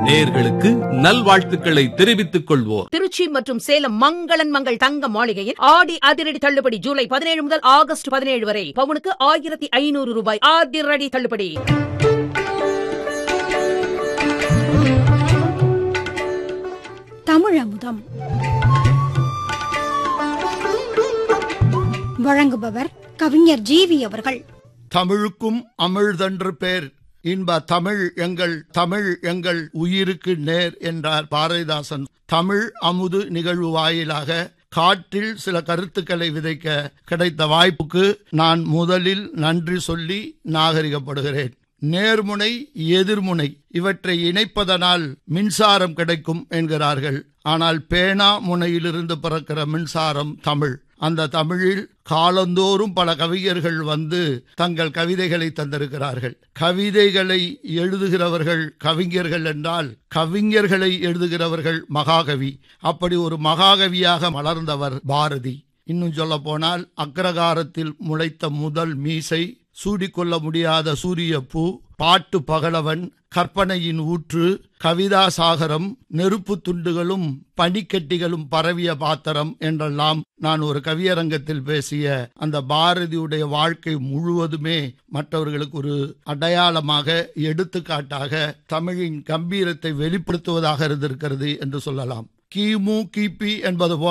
நேர்களுக்கு நல்வாழ்த்துக்களை தெரிவித்துக் கொள்வோர் திருச்சி மற்றும் சேலம் மங்களன் மங்கள் தங்க மாளிகையில் ஆடி அதிரடி தள்ளுபடி ஜூலை பதினேழு முதல் ஆகஸ்ட் பதினேழு வரை பவுனுக்கு ஆயிரத்தி ஐநூறு ரூபாய் அதிரடி தள்ளுபடி தமிழமுதம் வழங்குபவர் கவிஞர் ஜீவி அவர்கள் தமிழுக்கும் அமிழ்தென்று பேர் இன்ப தமிழ் எங்கள் தமிழ் எங்கள் உயிருக்கு நேர் என்றார் பாரதிதாசன் தமிழ் அமுது நிகழ்வு வாயிலாக காற்றில் சில கருத்துக்களை விதைக்க கிடைத்த வாய்ப்புக்கு நான் முதலில் நன்றி சொல்லி நாகரிகப்படுகிறேன் நேர்முனை எதிர்முனை இவற்றை இணைப்பதனால் மின்சாரம் கிடைக்கும் என்கிறார்கள் ஆனால் பேனா முனையிலிருந்து பிறக்கிற மின்சாரம் தமிழ் அந்த தமிழில் காலந்தோறும் பல கவிஞர்கள் வந்து தங்கள் கவிதைகளை தந்திருக்கிறார்கள் கவிதைகளை எழுதுகிறவர்கள் கவிஞர்கள் என்றால் கவிஞர்களை எழுதுகிறவர்கள் மகாகவி அப்படி ஒரு மகாகவியாக மலர்ந்தவர் பாரதி இன்னும் சொல்ல போனால் அக்ரகாரத்தில் முளைத்த முதல் மீசை சூடிக்கொள்ள முடியாத சூரிய பூ பாட்டு பகலவன் கற்பனையின் ஊற்று கவிதா சாகரம் நெருப்பு துண்டுகளும் பனிக்கட்டிகளும் பரவிய பாத்திரம் என்றெல்லாம் நான் ஒரு கவியரங்கத்தில் பேசிய அந்த பாரதியுடைய வாழ்க்கை முழுவதுமே மற்றவர்களுக்கு ஒரு அடையாளமாக எடுத்துக்காட்டாக தமிழின் கம்பீரத்தை வெளிப்படுத்துவதாக இருந்திருக்கிறது என்று சொல்லலாம் கிமு கிபி என்பது போல